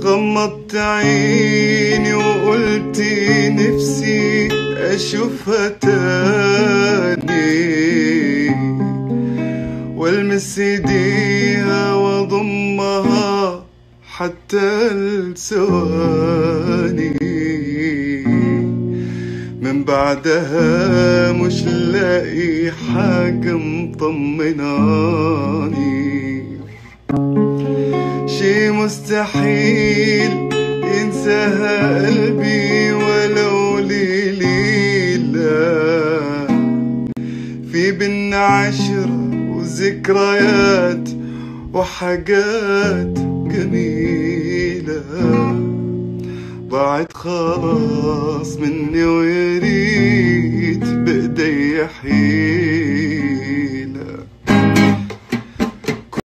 غمضت عيني وقلتي نفسي أشوفها تاني والمس ايديها واضمها حتى الثواني من بعدها مش لاقي حاجة مطمناني شي مستحيل ينساها قلبي ولو ليلة في بينا عشرة وذكريات وحاجات جميلة ضاعت خلاص مني ويا ريت بإيدي حيلة